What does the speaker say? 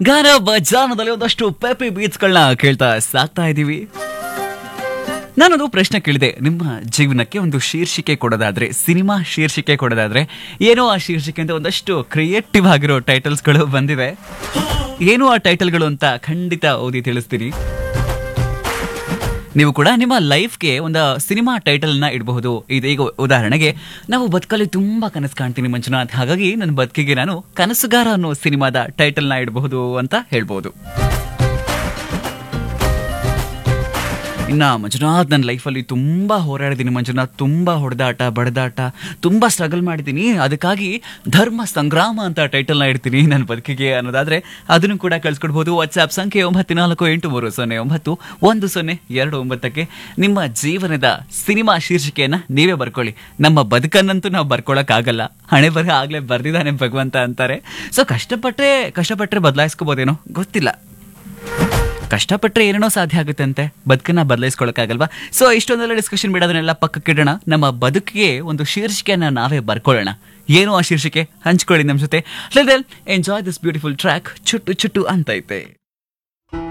ಗಾನ ಬಜಾನದಲ್ಲಿ ಒಂದಷ್ಟು ಪೆಪಿ ಬೀಚ್ಗಳನ್ನ ಕೇಳ್ತಾ ಸಾಕ್ತಾ ಇದ್ದೀವಿ ನಾನೊಂದು ಪ್ರಶ್ನೆ ಕೇಳಿದೆ ನಿಮ್ಮ ಜೀವನಕ್ಕೆ ಒಂದು ಶೀರ್ಷಿಕೆ ಕೊಡೋದಾದ್ರೆ ಸಿನಿಮಾ ಶೀರ್ಷಿಕೆ ಕೊಡೋದಾದ್ರೆ ಏನೋ ಆ ಶೀರ್ಷಿಕೆ ಅಂತ ಒಂದಷ್ಟು ಕ್ರಿಯೇಟಿವ್ ಆಗಿರೋ ಟೈಟಲ್ಸ್ಗಳು ಬಂದಿವೆ ಏನು ಆ ಟೈಟಲ್ಗಳು ಅಂತ ಖಂಡಿತ ಓದಿ ತಿಳಿಸ್ತೀನಿ ನೀವು ಕೂಡ ನಿಮ್ಮ ಲೈಫ್ಗೆ ಒಂದು ಸಿನಿಮಾ ಟೈಟಲ್ನ ಇಡಬಹುದು ಇದು ಈಗ ಉದಾಹರಣೆಗೆ ನಾವು ಬದುಕಲ್ಲಿ ತುಂಬಾ ಕನಸು ಕಾಣ್ತೀನಿ ಮಂಜುನಾಥ್ ಹಾಗಾಗಿ ನನ್ನ ಬದುಕಿಗೆ ನಾನು ಕನಸುಗಾರ ಅನ್ನೋ ಸಿನಿಮಾದ ಟೈಟಲ್ನ ಇಡಬಹುದು ಅಂತ ಹೇಳ್ಬೋದು ಇನ್ನ ಮಂಜುನಾಥ್ ನನ್ನ ಲೈಫಲ್ಲಿ ತುಂಬಾ ಹೋರಾಡಿದ್ದೀನಿ ಮಂಜುನಾಥ್ ತುಂಬಾ ಹೊಡೆದಾಟ ಬಡದಾಟ ತುಂಬಾ ಸ್ಟ್ರಗಲ್ ಮಾಡಿದ್ದೀನಿ ಅದಕ್ಕಾಗಿ ಧರ್ಮ ಸಂಗ್ರಾಮ ಅಂತ ಟೈಟಲ್ನ ಇಡ್ತೀನಿ ನನ್ನ ಬದುಕಿಗೆ ಅನ್ನೋದಾದ್ರೆ ಅದನ್ನು ಕೂಡ ಕಳ್ಸ್ಕೊಡ್ಬೋದು ವಾಟ್ಸ್ಆಪ್ ಸಂಖ್ಯೆ ಒಂಬತ್ತು ನಾಲ್ಕು ಎಂಟು ಮೂರು ಸೊನ್ನೆ ಒಂಬತ್ತು ಒಂದು ಸೊನ್ನೆ ಎರಡು ಒಂಬತ್ತಕ್ಕೆ ನಿಮ್ಮ ಜೀವನದ ಸಿನಿಮಾ ಶೀರ್ಷಿಕೆಯನ್ನ ನೀವೇ ಬರ್ಕೊಳ್ಳಿ ನಮ್ಮ ಬದುಕನ್ನಂತೂ ನಾವು ಬರ್ಕೊಳಕ್ಕಾಗಲ್ಲ ಹಣೆ ಬರಹ ಆಗ್ಲೇ ಬರ್ದಿದ್ದಾನೆ ಭಗವಂತ ಅಂತಾರೆ ಸೊ ಕಷ್ಟಪಟ್ಟರೆ ಕಷ್ಟಪಟ್ಟರೆ ಬದಲಾಯಿಸ್ಕೋಬೋದೇನೋ ಗೊತ್ತಿಲ್ಲ ಕಷ್ಟಪಟ್ಟರೆ ಏನೇನೋ ಸಾಧ್ಯ ಆಗುತ್ತೆ ಅಂತೆ ಬದುಕನ್ನ ಬದಲಾಯಿಸ್ಕೊಳಕ್ಕಾಗಲ್ವಾ ಸೊ ಇಷ್ಟೊಂದೆಲ್ಲ ಡಿಸ್ಕಷನ್ ಬಿಡೋದನ್ನೆಲ್ಲ ಪಕ್ಕಕ್ಕಿಡೋಣ ನಮ್ಮ ಬದುಕಿಗೆ ಒಂದು ಶೀರ್ಷಿಕೆಯನ್ನ ನಾವೇ ಬರ್ಕೊಳ್ಳೋಣ ಏನು ಆ ಶೀರ್ಷಿಕೆ ಹಂಚ್ಕೊಳ್ಳಿ ನಮ್ಮ ಜೊತೆ ಎಂಜಾಯ್ ದಿಸ್ ಬ್ಯೂಟಿಫುಲ್ ಟ್ರ್ಯಾಕ್ ಚುಟ್ಟು ಚುಟ್ಟು ಅಂತೈತೆ